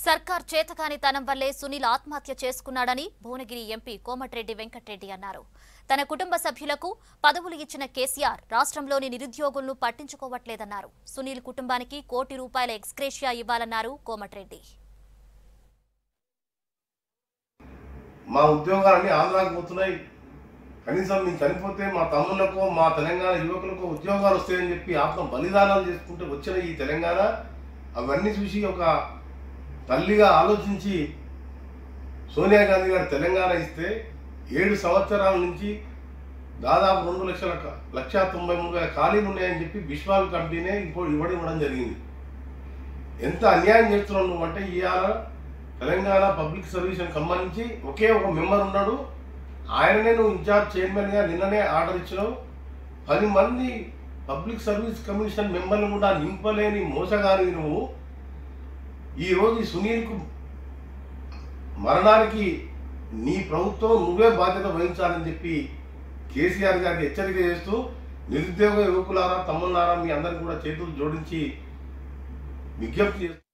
సర్కార్ చేతకానితనం వల్లే సునీల్ ఆత్మహత్య చేసుకున్నాడని భువనగిరి ఎంపీ కోమటిరెడ్డి వెంకటరెడ్డి అన్నారు తన కుటుంబ సభ్యులకు పదవులు ఇచ్చిన కేసీఆర్ రాష్ట్రంలోని నిరుద్యోగులను పట్టించుకోవట్లేదన్నారు సునీల్ కుటుంబానికి కోటి రూపాయల ఎక్స్గ్రేషియా ఇవ్వాలన్నారు కోమటిరెడ్డి మా ఉద్యోగాలన్నీ ఆంధ్రాకి పోతున్నాయి కనీసం మేము చనిపోతే మా తమ్ముళ్ళకో మా తెలంగాణ యువకులకు ఉద్యోగాలు వస్తాయని చెప్పి ఆత్మ బలిదానాలు చేసుకుంటే వచ్చిన ఈ తెలంగాణ అవన్నీ చూసి ఒక తల్లిగా ఆలోచించి సోనియా గాంధీ గారు తెలంగాణ ఇస్తే ఏడు సంవత్సరాల నుంచి దాదాపు రెండు లక్షల క- లక్ష తొంభై మూడు వేల ఖాళీలు ఉన్నాయని చెప్పి బిశ్వాల్ కమిటీనే ఇంకో ఇవ్వడం ఇవ్వడం జరిగింది ఎంత అన్యాయం చేస్తున్నావు నువ్వు అంటే ఇవాళ తెలంగాణ పబ్లిక్ సర్వీస్కి సంబంధించి ఒకే ఒక మెంబర్ ఉన్నాడు ఆయననే నువ్వు ఇన్ఛార్జ్ చైర్మన్గా నిన్ననే ఆర్డర్ ఇచ్చినావు పది మంది పబ్లిక్ సర్వీస్ కమిషన్ మెంబర్లు కూడా నింపలేని మోసగాని నువ్వు ఈరోజు ఈ సునీల్కు మరణానికి నీ ప్రభుత్వం నువ్వే బాధ్యత వహించాలని చెప్పి కేసీఆర్ గారికి హెచ్చరిక చేస్తూ నిరుద్యోగ యువకులారా తమ్ముళ్ళారా మీ అందరికి కూడా చేతులు జోడించి విజ్ఞప్తి చేస్తూ